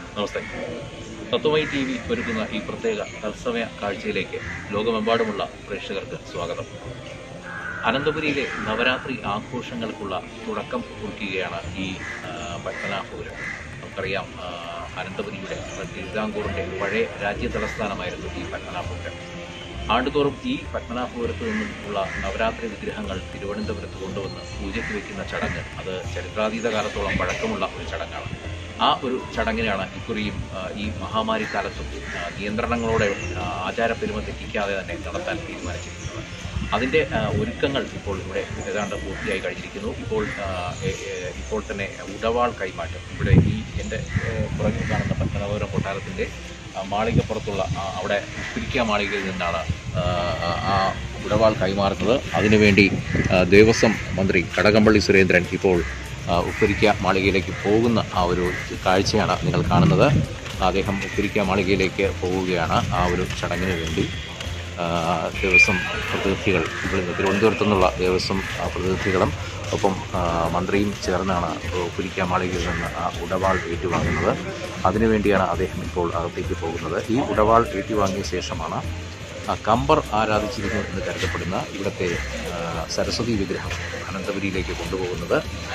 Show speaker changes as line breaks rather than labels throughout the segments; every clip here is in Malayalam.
നമസ്തേ തത്വമൈ ടി വി ഒരുക്കുന്ന ഈ പ്രത്യേക തത്സമയ കാഴ്ചയിലേക്ക് ലോകമെമ്പാടുമുള്ള പ്രേക്ഷകർക്ക് സ്വാഗതം അനന്തപുരിയിലെ നവരാത്രി ആഘോഷങ്ങൾക്കുള്ള തുടക്കം കുറിക്കുകയാണ് ഈ ആ, പത്മനാഭപുരം നമുക്കറിയാം ആ, അനന്തപുരിയുടെ തിരുവിതാംകൂറിൻ്റെ പഴയ രാജ്യ തലസ്ഥാനമായിരുന്നു ഈ പത്മനാഭപുരം ആണ്ടുതോറും ഈ പത്മനാഭപുരത്ത് നിന്നും ഉള്ള നവരാത്രി വിഗ്രഹങ്ങൾ തിരുവനന്തപുരത്ത് കൊണ്ടുവന്ന് പൂജയ്ക്ക് വയ്ക്കുന്ന ചടങ്ങ് അത് ചരിത്രാതീത കാലത്തോളം പഴക്കമുള്ള ഒരു ചടങ്ങാണ് ആ ഒരു ചടങ്ങിനാണ് ഇക്കുറിയും ആ, ഈ മഹാമാരി കാലത്തും ആ, നിയന്ത്രണങ്ങളോടെ ആ, ആചാരപ്പെരുമ തെറ്റിക്കാതെ തന്നെ നടത്താൻ തീരുമാനിച്ചിരിക്കുന്നത് അതിൻ്റെ ആ, ഒരുക്കങ്ങൾ ഇപ്പോൾ ഇവിടെ ഏതാണ്ട് പൂർത്തിയായി കഴിഞ്ഞിരിക്കുന്നു ഇപ്പോൾ ആ, എ- എ- ഇപ്പോൾ തന്നെ ഉടവാൾ കൈമാറ്റം ഇവിടെ ഈ എൻ്റെ ഏ, പുറകിൽ കാണുന്ന പത്തനപുരം കൊട്ടാരത്തിൻ്റെ ആ, മാളികപ്പുറത്തുള്ള ആ, അവിടെ ഉപ്പിരിക്ക മാളികയിൽ നിന്നാണ് ആ, ആ, ആ ഉടവാൾ കൈമാറുന്നത് അതിനുവേണ്ടി ആ, ദേവസ്വം മന്ത്രി കടകംപള്ളി സുരേന്ദ്രൻ ഇപ്പോൾ ആ, ഉപ്പരിക്ക മാളികയിലേക്ക് പോകുന്ന ആ ഒരു കാഴ്ചയാണ് നിങ്ങൾ കാണുന്നത് അദ്ദേഹം ഉപ്പരിക്ക മാളികയിലേക്ക് പോവുകയാണ് ആ ഒരു ചടങ്ങിന് വേണ്ടി ആ, ദേവസ്വം പ്രതിനിധികൾ ഇവിടെ നിന്ന് തിരുവനന്തപുരത്തു നിന്നുള്ള ദേവസ്വം ആ, പ്രതിനിധികളും ഒപ്പം ആ, മന്ത്രിയും ചേർന്നാണ് ഉപ്പരിക്ക മാളികയിൽ നിന്ന് ആ ഉടവാൾ ഏറ്റുവാങ്ങുന്നത് അതിനുവേണ്ടിയാണ് അദ്ദേഹം ഇപ്പോൾ അകത്തേക്ക് പോകുന്നത് ഈ ഉടവാൾ ഏറ്റുവാങ്ങിയ ശേഷമാണ് ആ കമ്പർ ആരാധിച്ചിരുന്നു എന്ന് കരുതപ്പെടുന്ന ഇവിടുത്തെ ആ, സരസ്വതി വിഗ്രഹം അനന്തപുരിയിലേക്ക് കൊണ്ടുപോകുന്നത്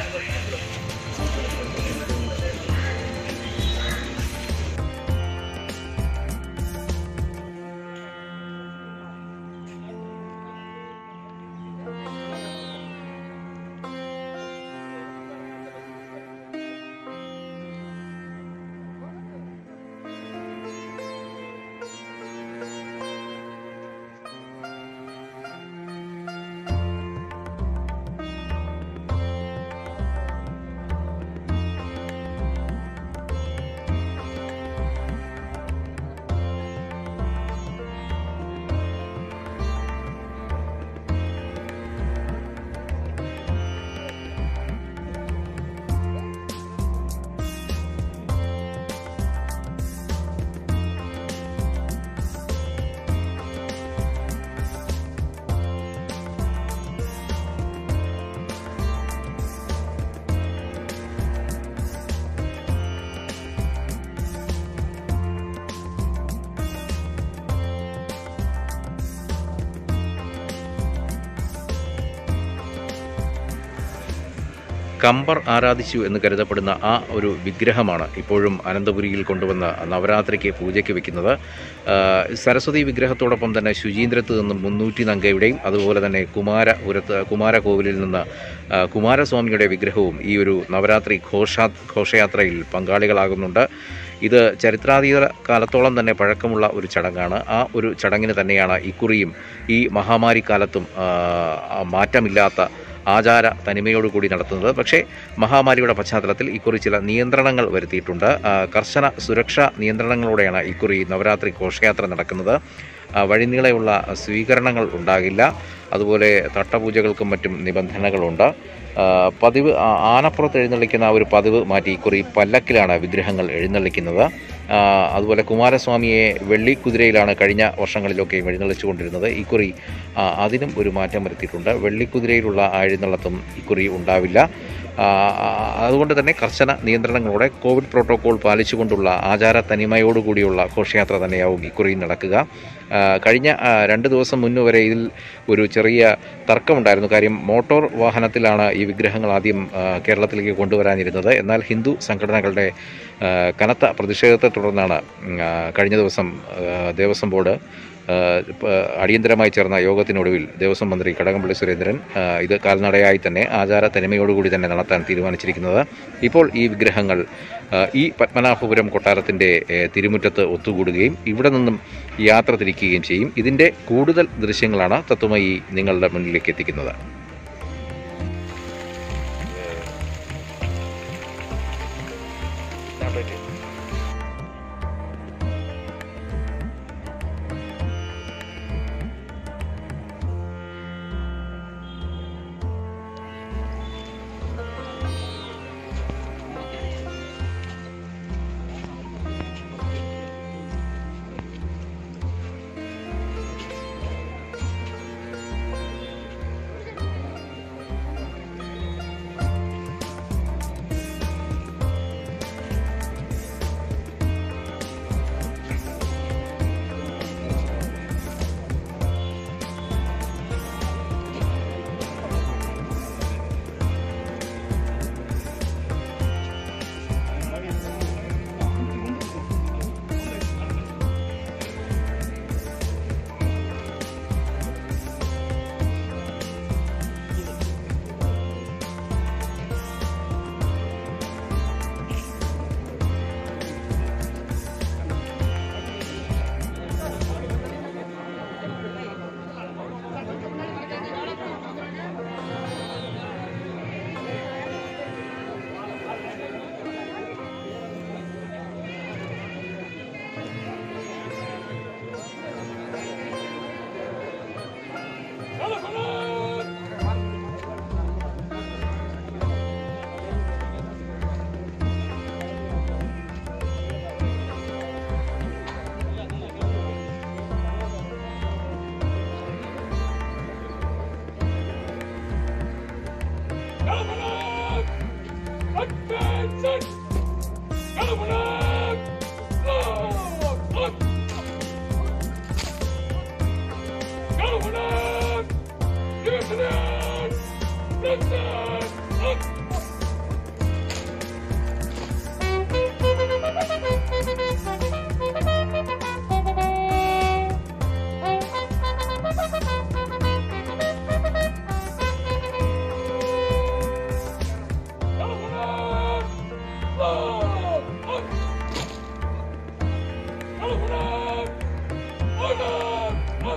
കമ്പർ ആരാധിച്ചു എന്ന് കരുതപ്പെടുന്ന ആ ഒരു വിഗ്രഹമാണ് ഇപ്പോഴും അനന്തപുരിയിൽ കൊണ്ടുവന്ന നവരാത്രിക്ക് പൂജയ്ക്ക് വെക്കുന്നത് ആ, സരസ്വതി വിഗ്രഹത്തോടൊപ്പം തന്നെ ശുചീന്ദ്രത്ത് നിന്നും മുന്നൂറ്റി നങ്കയുടെയും അതുപോലെ തന്നെ കുമാരപുരത്ത് കുമാരകോവിലിൽ നിന്ന് ആ, കുമാരസ്വാമിയുടെ വിഗ്രഹവും ഈ ഒരു നവരാത്രി ഘോഷാ ഘോഷയാത്രയിൽ പങ്കാളികളാകുന്നുണ്ട് ഇത് ചരിത്രാതീത കാലത്തോളം തന്നെ പഴക്കമുള്ള ഒരു ചടങ്ങാണ് ആ ഒരു ചടങ്ങിന് തന്നെയാണ് ഇക്കുറിയും ഈ മഹാമാരി കാലത്തും ആ, ആ മാറ്റമില്ലാത്ത ആചാര തനിമയോടുകൂടി നടത്തുന്നത് പക്ഷേ മഹാമാരിയുടെ പശ്ചാത്തലത്തിൽ ഇക്കുറി ചില നിയന്ത്രണങ്ങൾ വരുത്തിയിട്ടുണ്ട് ആ, കർശന സുരക്ഷാ നിയന്ത്രണങ്ങളോടെയാണ് ഇക്കുറി നവരാത്രി ഘോഷയാത്ര നടക്കുന്നത് ആ, വഴിനീളെയുള്ള സ്വീകരണങ്ങൾ ഉണ്ടാകില്ല അതുപോലെ തട്ടപൂജകൾക്കും മറ്റും നിബന്ധനകളുണ്ട് ആ, പതിവ് ആ, ആനപ്പുറത്ത് എഴുന്നള്ളിക്കുന്ന ആ ഒരു പതിവ് മാറ്റി ഇക്കുറി പല്ലക്കിലാണ് വിഗ്രഹങ്ങൾ എഴുന്നള്ളിക്കുന്നത് ആ, അതുപോലെ കുമാരസ്വാമിയെ വെള്ളിക്കുതിരയിലാണ് കഴിഞ്ഞ വർഷങ്ങളിലൊക്കെ എഴുന്നള്ളിച്ചുകൊണ്ടിരുന്നത് ഇക്കുറി ആ, അതിനും ഒരു മാറ്റം വരുത്തിയിട്ടുണ്ട് വെള്ളിക്കുതിരയിലുള്ള ആ എഴുന്നള്ളത്തും ഇക്കുറി ഉണ്ടാവില്ല ആ, ആ, അതുകൊണ്ട് തന്നെ കർശന നിയന്ത്രണങ്ങളോടെ കോവിഡ് പ്രോട്ടോകോൾ പാലിച്ചുകൊണ്ടുള്ള ആചാര തനിമയോടുകൂടിയുള്ള ഘോഷയാത്ര തന്നെയാവും ഇക്കുറി നടക്കുക ആ, കഴിഞ്ഞ ആ, രണ്ട് ദിവസം മുന്നു വരെ ഇതിൽ ഒരു ചെറിയ തർക്കമുണ്ടായിരുന്നു കാര്യം മോട്ടോർ വാഹനത്തിലാണ് ഈ വിഗ്രഹങ്ങൾ ആദ്യം ആ, കേരളത്തിലേക്ക് കൊണ്ടുവരാനിരുന്നത് എന്നാൽ ഹിന്ദു സംഘടനകളുടെ ആ, കനത്ത പ്രതിഷേധത്തെ തുടർന്നാണ് ഉം, ആ, കഴിഞ്ഞ ദിവസം ആ, ദേവസ്വം ബോർഡ് ആ, ഇപ്പ- അടിയന്തരമായി ചേർന്ന യോഗത്തിനൊടുവിൽ ദേവസ്വം മന്ത്രി കടകംപള്ളി സുരേന്ദ്രൻ ആ, ഇത് കാൽനടയായി തന്നെ ആചാര തനിമയോടുകൂടി തന്നെ നടത്താൻ തീരുമാനിച്ചിരിക്കുന്നത് ഇപ്പോൾ ഈ വിഗ്രഹങ്ങൾ ആ, ഈ പത്മനാഭപുരം കൊട്ടാരത്തിൻ്റെ ഏ, തിരുമുറ്റത്ത് ഒത്തുകൂടുകയും ഇവിടെ നിന്നും യാത്ര തിരിക്കുകയും ചെയ്യും ഇതിൻ്റെ കൂടുതൽ ദൃശ്യങ്ങളാണ് തത്വമയി നിങ്ങളുടെ മുന്നിലേക്ക് എത്തിക്കുന്നത്
Attention! Governor! Look! Governor! Lieutenant! Listen! Look! Governor! Look! Governor! Order! Look!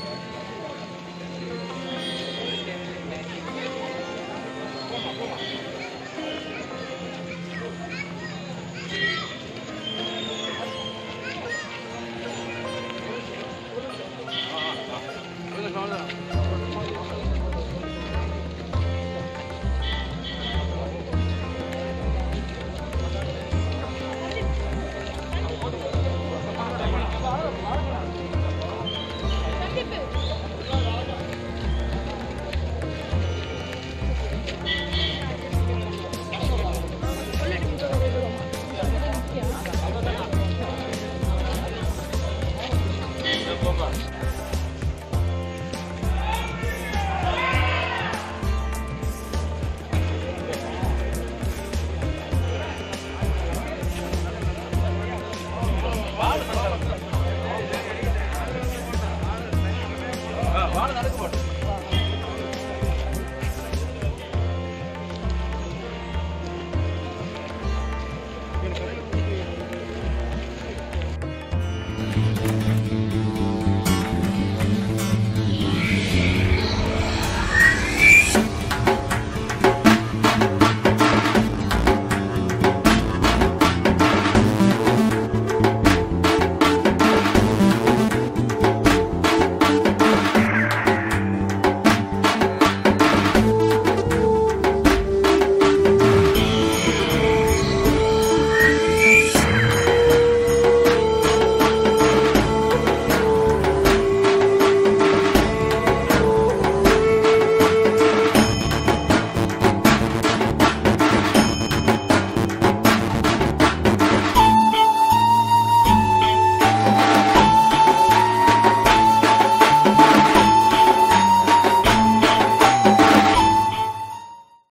போமா